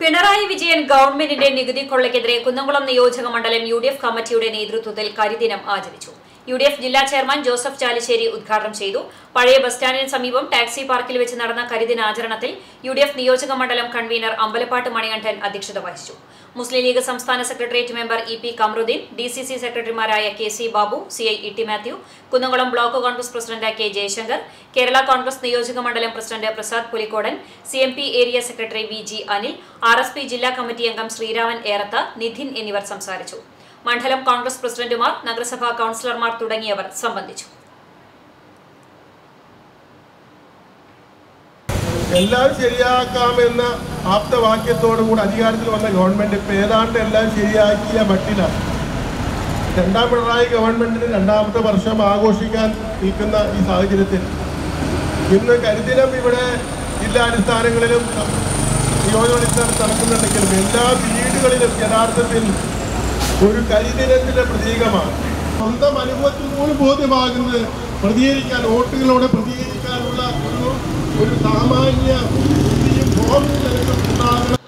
പിണറായി വിജയൻ ഗവൺമെന്റിന്റെ നികുതി കൊള്ളയ്ക്കെതിരെ കുന്നംകുളം നിയോജക മണ്ഡലം യു ഡി എഫ് കമ്മിറ്റിയുടെ നേതൃത്വത്തിൽ കരിദിനം ആചരിച്ചു യു ഡി എഫ് ജില്ലാ ചെയർമാൻ ജോസഫ് ചാലിശ്ശേരി ഉദ്ഘാടനം ചെയ്തു പഴയ ബസ് സ്റ്റാൻഡിന് സമീപം ടാക്സി പാർക്കിൽ വെച്ച് നടന്ന കരിദിനാചരണത്തിൽ യു ഡി എഫ് നിയോജക മണ്ഡലം കൺവീനർ അമ്പലപ്പാട്ട് മണികണ്ഠൻ അധ്യക്ഷത വഹിച്ചു മുസ്ലിം ലീഗ് സംസ്ഥാന secretariat member E P Kamaruddin D C C സെക്രട്ടറിമാരായ K C Babu C I E T Mathew Kunnamkulam block Congress president K Jayashankar Kerala Congress നിയോജക മണ്ഡലം president Prasad Pulikkodan C M P area secretary V G Anil R S P ജില്ലാ committee അംഗം ശ്രീരാമൻ ഏറത്ത നിധിൻ എന്നിവർ സംസാരിച്ചു മണ്ഡലം കോൺഗ്രസ് പ്രസിഡന്റുമാർ നഗരസഭാ കൌൺസിലർമാർ തുടങ്ങിയവർ സംബന്ധിച്ചു എല്ലാം ശരിയാക്കാമെന്ന ആപ്തവാക്യത്തോടുകൂടി അധികാരത്തിൽ വന്ന ഗവൺമെന്റ് ഇപ്പൊ ഏതാണ്ട് എല്ലാം ശരിയാക്കിയ മട്ടിലാണ് രണ്ടാം പിണറായി ഗവൺമെന്റിന് രണ്ടാമത്തെ വർഷം ആഘോഷിക്കാൻ നിൽക്കുന്ന ഈ സാഹചര്യത്തിൽ ഇന്ന് കരിദിനം ഇവിടെ ജില്ലാടിസ്ഥാനങ്ങളിലും നിയോജകാടിസ്ഥാനത്ത് നടക്കുന്നുണ്ടെങ്കിലും എല്ലാ വീടുകളിലും യഥാർത്ഥത്തിൽ ഒരു കരിദിനത്തിന്റെ പ്രതീകമാണ് സ്വന്തം അനുഭവത്തിൽ പോലും ബോധ്യമാകുന്നത് പ്രതികരിക്കാൻ വോട്ടുകളോടെ പ്രതികരിക്കാനുള്ള ഒരു ഒരു സാമാന്യ ബുദ്ധിയും ബോധവും ജനങ്ങൾക്ക് ഉണ്ടാകണം